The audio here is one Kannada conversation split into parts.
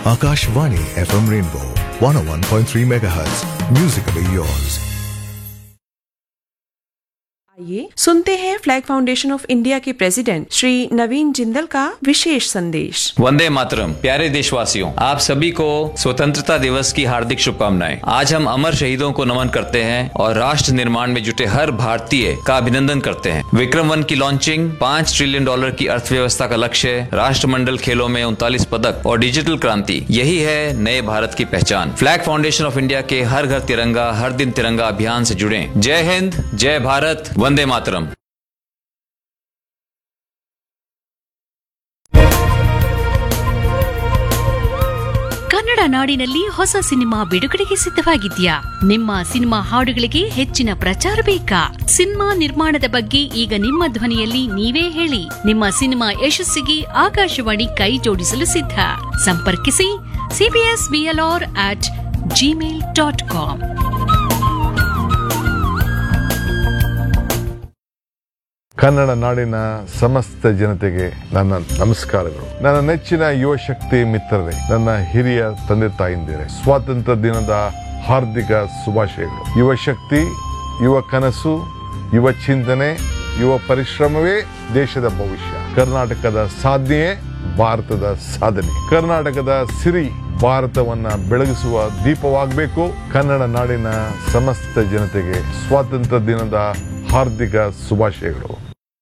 Akashvani FM Rainbow 101.3 MHz. Musically yours. आइए सुनते हैं फ्लैग फाउंडेशन ऑफ इंडिया के प्रेसिडेंट श्री नवीन जिंदल का विशेष संदेश वंदे मातरम प्यारे देशवासियों आप सभी को स्वतंत्रता दिवस की हार्दिक शुभकामनाएं आज हम अमर शहीदों को नमन करते हैं और राष्ट्र निर्माण में जुटे हर भारतीय का अभिनंदन करते हैं विक्रम वन की लॉन्चिंग पाँच ट्रिलियन डॉलर की अर्थव्यवस्था का लक्ष्य राष्ट्रमंडल खेलों में उनतालीस पदक और डिजिटल क्रांति यही है नए भारत की पहचान फ्लैग फाउंडेशन ऑफ इंडिया के हर घर तिरंगा हर दिन तिरंगा अभियान से जुड़े जय हिंद जय भारत वंदे मातरम ಕನ್ನಡ ನಾಡಿನಲ್ಲಿ ಹೊಸ ಸಿನಿಮಾ ಬಿಡುಗಡೆಗೆ ಸಿದ್ಧವಾಗಿದ್ಯಾ ನಿಮ್ಮ ಸಿನಿಮಾ ಹಾಡುಗಳಿಗೆ ಹೆಚ್ಚಿನ ಪ್ರಚಾರ ಬೇಕಾ ಸಿನಿಮಾ ನಿರ್ಮಾಣದ ಬಗ್ಗೆ ಈಗ ನಿಮ್ಮ ಧ್ವನಿಯಲ್ಲಿ ನೀವೇ ಹೇಳಿ ನಿಮ್ಮ ಸಿನಿಮಾ ಯಶಸ್ಸಿಗೆ ಆಕಾಶವಾಣಿ ಕೈ ಜೋಡಿಸಲು ಸಿದ್ಧ ಸಂಪರ್ಕಿಸಿ CBS BLR at Gmail dot com Kannada ನಾಡಿನ ಸಮಸ್ತ ಜನತೆಗೆ ನನ್ನ ನಮಸ್ಕಾರಗಳು ನನ್ನ ನೆಚ್ಚಿನ ಯುವ ಶಕ್ತಿ ಮಿತ್ರರೇ ನನ್ನ ಹಿರಿಯ ತಂದೆ ತಾಯಿಂದಿರೇ ಸ್ವಾತಂತ್ರ್ಯ ದಿನದ ಹಾರ್ದಿಕ ಶುಭಾಶಯಗಳು ಯುವ ಶಕ್ತಿ ಯುವ ಕನಸು ಯುವ ಚಿಂತನೆ ಯುವ ಪರಿಶ್ರಮವೇ ದೇಶದ ಭವಿಷ್ಯ ಕರ್ನಾಟಕದ ಸಾಧನೆಯೇ ಭಾರತದ ಸಾಧನೆ ಕರ್ನಾಟಕದ ಸಿರಿ ಭಾರತವನ್ನ ಬೆಳಗಿಸುವ ದೀಪವಾಗಬೇಕು ಕನ್ನಡ ನಾಡಿನ ಸಮಸ್ತ ಜನತೆಗೆ ಸ್ವಾತಂತ್ರ್ಯ ದಿನದ ಹಾರ್ದಿಕ ಶುಭಾಶಯಗಳು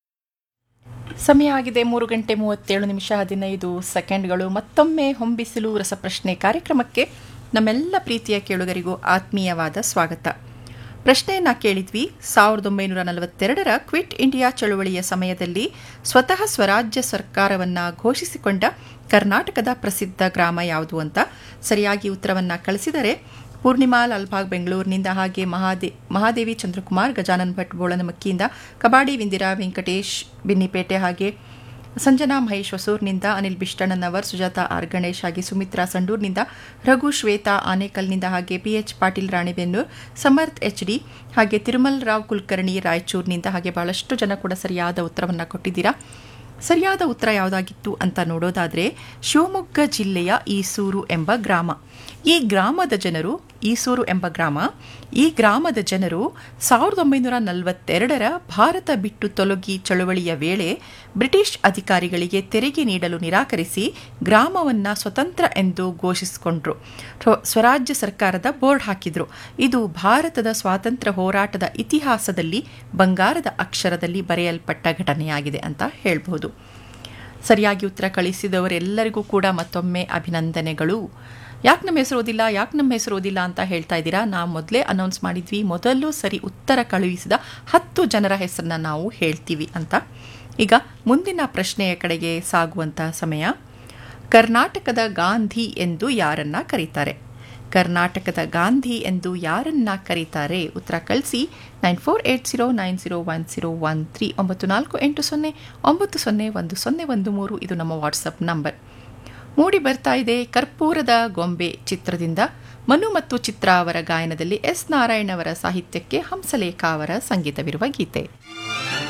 ಸಮಯ ಆಗಿದೆ ಮೂರು ಗಂಟೆ ಮೂವತ್ತೇಳು ನಿಮಿಷ ಹದಿನೈದು ಸೆಕೆಂಡ್ಗಳು ಮತ್ತೊಮ್ಮೆ ಹೊಂಬಿಸಿಲು ರಸಪ್ರಶ್ನೆ ಕಾರ್ಯಕ್ರಮಕ್ಕೆ ನಮ್ಮೆಲ್ಲ ಪ್ರೀತಿಯ ಕೇಳುಗರಿಗೂ ಆತ್ಮೀಯವಾದ ಸ್ವಾಗತ ಪ್ರಶ್ನೆಯನ್ನ ಕೇಳಿದ್ವಿ ಸಾವಿರದ ಒಂಬೈನೂರ ನಲವತ್ತೆರಡರ ಕ್ವಿಟ್ ಇಂಡಿಯಾ ಚಳುವಳಿಯ ಸಮಯದಲ್ಲಿ ಸ್ವತಃ ಸ್ವರಾಜ್ಯ ಸರ್ಕಾರವನ್ನ ಘೋಷಿಸಿಕೊಂಡ ಕರ್ನಾಟಕದ ಪ್ರಸಿದ್ಧ ಗ್ರಾಮ ಯಾವುದು ಅಂತ ಸರಿಯಾಗಿ ಉತ್ತರವನ್ನ ಕಳಿಸಿದರೆ ಪೂರ್ಣಿಮಾ ಲಾಲ್ಬಾಗ್ ಬೆಂಗಳೂರಿನಿಂದ ಹಾಗೆ ಮಹಾದೇ ಮಹಾದೇವಿ ಚಂದ್ರಕುಮಾರ್ ಗಜಾನನ್ ಭಟ್ ಬೋಳನಮಕ್ಕಿಯಿಂದ ಕಬಾಡಿ ವಿಂದಿರಾ ವೆಂಕಟೇಶ್ ಬಿನ್ನಿಪೇಟೆ ಹಾಗೆ ಸಂಜನಾ ಮಹೇಶ್ ಹೊಸೂರ್ನಿಂದ ಅನಿಲ್ ಬಿಷ್ಟಣ್ಣನವರ್ ಸುಜಾತ ಆರ್ ಗಣೇಶ್ ಹಾಗೆ ಸುಮಿತ್ರಾ ಸಂಡೂರ್ನಿಂದ ರಘು ಶ್ವೇತಾ ಆನೇಕಲ್ನಿಂದ ಹಾಗೆ PH Patil Ranebennur Samarth H D ಹಾಗೆ ತಿರುಮಲ್ ರಾವ್ ಕುಲಕರ್ಣಿ ರಾಯಚೂರಿನಿಂದ ಹಾಗೆ ಬಹಳಷ್ಟು ಜನ ಕೂಡ ಸರಿಯಾದ ಉತ್ತರವನ್ನು ಕೊಟ್ಟಿದ್ದೀರಾ ಸರಿಯಾದ ಉತ್ತರ ಯಾವುದಾಗಿತ್ತು ಅಂತ ನೋಡೋದಾದರೆ ಶಿವಮೊಗ್ಗ ಜಿಲ್ಲೆಯ ಈಸೂರು ಎಂಬ ಗ್ರಾಮ ಈ ಗ್ರಾಮದ ಜನರು ಈಸೂರು ಎಂಬ ಗ್ರಾಮ ಈ ಗ್ರಾಮದ ಜನರು ಸಾವಿರದ ಒಂಬೈನೂರ ನಲವತ್ತೆರಡರ ಭಾರತ ಬಿಟ್ಟು ತೊಲಗಿ ಚಳುವಳಿಯ ವೇಳೆ ಬ್ರಿಟಿಷ್ ಅಧಿಕಾರಿಗಳಿಗೆ ತೆರಿಗೆ ನೀಡಲು ನಿರಾಕರಿಸಿ ಗ್ರಾಮವನ್ನು ಸ್ವತಂತ್ರ ಎಂದು ಘೋಷಿಸಿಕೊಂಡ್ರು ಸ್ವರಾಜ್ಯ ಸರ್ಕಾರದ ಬೋರ್ಡ್ ಹಾಕಿದ್ರು ಇದು ಭಾರತದ ಸ್ವಾತಂತ್ರ್ಯ ಹೋರಾಟದ ಇತಿಹಾಸದಲ್ಲಿ ಬಂಗಾರದ ಅಕ್ಷರದಲ್ಲಿ ಬರೆಯಲ್ಪಟ್ಟ ಘಟನೆಯಾಗಿದೆ ಅಂತ ಹೇಳಬಹುದು ಸರಿಯಾಗಿ ಉತ್ತರ ಕಳಿಸಿದವರೆಲ್ಲರಿಗೂ ಕೂಡ ಮತ್ತೊಮ್ಮೆ ಅಭಿನಂದನೆಗಳು ಯಾಕೆ ನಮ್ಮ ಹೆಸರು ಓದಿಲ್ಲ ಯಾಕೆ ನಮ್ಮ ಹೆಸರು ಓದಿಲ್ಲ ಅಂತ ಹೇಳ್ತಾ ಇದ್ದೀರಾ ನಾವು ಮೊದಲೇ ಅನೌನ್ಸ್ ಮಾಡಿದ್ವಿ ಮೊದಲು ಸರಿ ಉತ್ತರ ಕಳುಹಿಸಿದ ಹತ್ತು ಜನರ ಹೆಸರನ್ನ ನಾವು ಹೇಳ್ತೀವಿ ಅಂತ ಈಗ ಮುಂದಿನ ಪ್ರಶ್ನೆಯ ಕಡೆಗೆ ಸಾಗುವಂಥ ಸಮಯ ಕರ್ನಾಟಕದ ಗಾಂಧಿ ಎಂದು ಯಾರನ್ನ ಕರೀತಾರೆ ಕರ್ನಾಟಕದ ಗಾಂಧಿ ಎಂದು ಯಾರನ್ನ ಕರೀತಾರೆ ಉತ್ತರ ಕಳಿಸಿ nine four eight zero nine zero one zero one three ಒಂಬತ್ತು ನಾಲ್ಕು ಎಂಟು ಸೊನ್ನೆ ಒಂಬತ್ತು ಸೊನ್ನೆ ಒಂದು ಸೊನ್ನೆ ಒಂದು ಮೂರು ಇದು ನಮ್ಮ ವಾಟ್ಸಪ್ ನಂಬರ್ ಮೂಡಿ ಬರ್ತಾ ಇದೆ ಕರ್ಪೂರದ ಗೊಂಬೆ ಚಿತ್ರದಿಂದ ಮನು ಮತ್ತು ಚಿತ್ರ ಅವರ ಗಾಯನದಲ್ಲಿ ಎಸ್ ನಾರಾಯಣ್ ಅವರ ಸಾಹಿತ್ಯಕ್ಕೆ ಹಂಸಲೇಖ ಅವರ ಸಂಗೀತವಿರುವ ಗೀತೆ